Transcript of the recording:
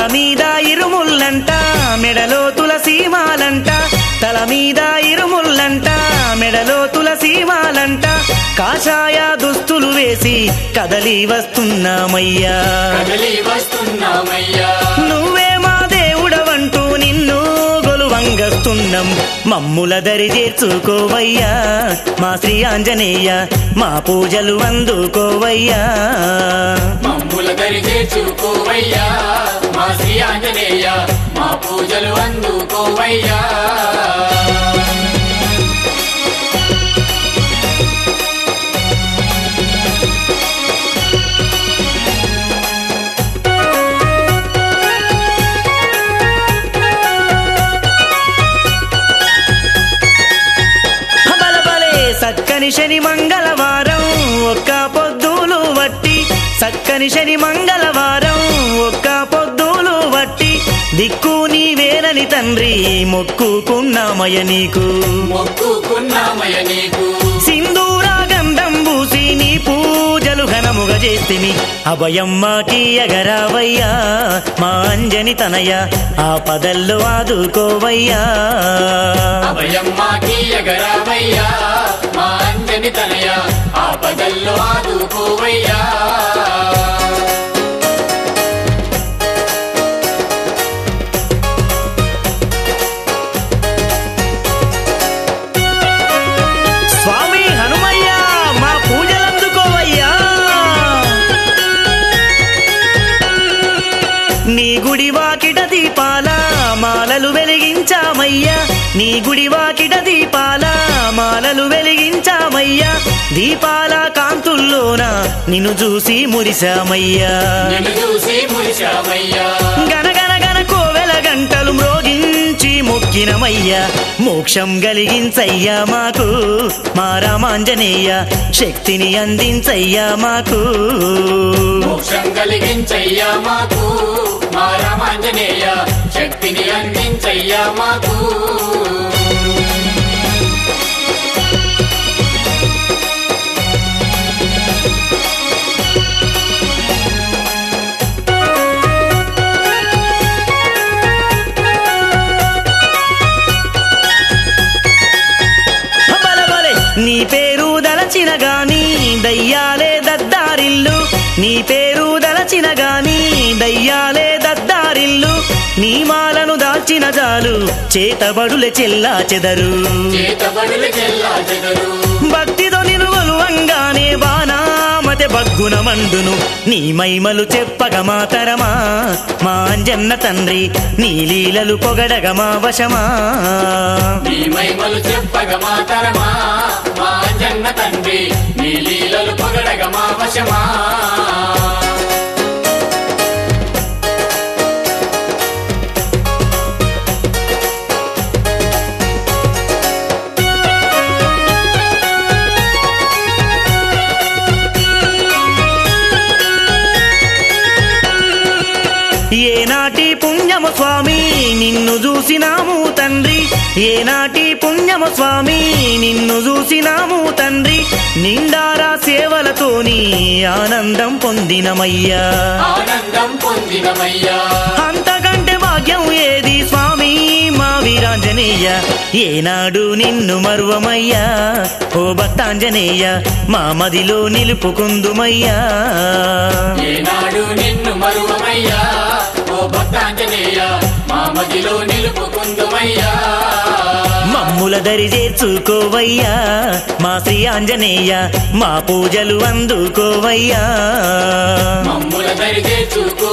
మీద ఇరుముల్లంట మెడలో తులసీమాలంట తల మీద ఇరుముల్లంట మెడలో తులసీమాలంట కాషాయ దుస్తులు వేసి కదలి వస్తున్నామయ్యా కదలి వస్తున్నామయ్యా నువ్వే మా దేవుడవంటూ నిన్ను గొలువంగస్తున్నాం మమ్ముల దరి చేర్చుకోవయ్యా మా శ్రీ ఆంజనేయ మా పూజలు అందుకోవయ్యా మమ్ముల దరి చేర్చుకోవయ్యా మా శ్రీ ఆంజనేయ మా పూజలు అందుకోవయ్యా బలబలే సక్కని శని మంగళవారం ఒక్క పొద్దులు వట్టి సక్కని శని మంగళవారం ఒక్క పొద్దులు వట్టి దిక్కు నీవేనని తండ్రి మొక్కుకున్నామయ నీకు మొక్కుకున్నామయ్య నీకు సింధూరా గంధం పూసి నీ పూజలు ఘనముగా చేస్తిమి అభయమ్మాకి ఎగరావయ్యా మా అంజని తనయ ఆ పదల్లో ఆదుకోవయ్యా అభయమ్మాకి ఎగరావయ్యా మా అంజని తనయ ఆపదల్లో ఆదుకోవయ్యా స్వామి హనుమయ్య మా పూజలందుకోవయ్యా నీ గుడి వాకిట దీపాల మాలలు వెలిగించామయ్యా నీ గుడి వాకిట దీపాల మాలలు వెలిగించామయ్యా దీపాల కాంతుల్లోన నిన్ను చూసి మురిశామయ్యా నిన్ను చూసి మురిశామయ్యా గనగన గన కోవెల గంటలు మ్రోగించి మొక్కినమయ్యా మోక్షం కలిగించయ్యా మాకు మా రామాంజనేయ శక్తిని అందించయ్యా మాకు మోక్షం కలిగించయ్యా మాకు మా రామాంజనేయ శక్తిని అందించయ్యా మాకు బలబలే నీ పేరు దలచిన గాని దయ్యాలే దద్దారిల్లు నీ పేరు దలచిన గాని దయ్యాలే దద్దారిల్లు నీ మాలను దాల్చిన జాలు చేతబడులే చెల్లా చెదరు చేతబడులు చెల్లా చెదరు భక్తితో నిలువలువంగానే బాణామతే బగ్గున మండును నీ మైమలు చెప్పగ మాతరమా మా అంజన్న తండ్రి నీ లీలలు పొగడగ మా వశమా నీ మహిమలు చెప్పగ మాతరమా మా జన్న తండ్రి నీ లీలలు పొగడగ మా వశమా ఏనాటి పుణ్యము స్వామి నిన్ను చూసినాము తండ్రి ఏనాటి పుణ్యము స్వామి నిన్ను చూసినాము తండ్రి నిండారా సేవలతోని ఆనందం పొందినమయ్యా ఆనందం పొందినమయ్యా అంతకంటే భాగ్యం ఏది స్వామి మా వీరాంజనేయ ఏనాడు నిన్ను మరువమయ్యా ఓ భక్తాంజనేయ మా మదిలో నిలుపుకుందుమయ్యా ఏనాడు నిన్ను మరువమయ్యా ఓ భక్తాంజనేయ మా మదిలో నిలుపుకుందుమయ్యా మమ్ముల దరి చేర్చుకోవయ్యా మా శ్రీ ఆంజనేయ మా పూజలు అందుకోవయ్యా మమ్ముల దరి చేర్చుకో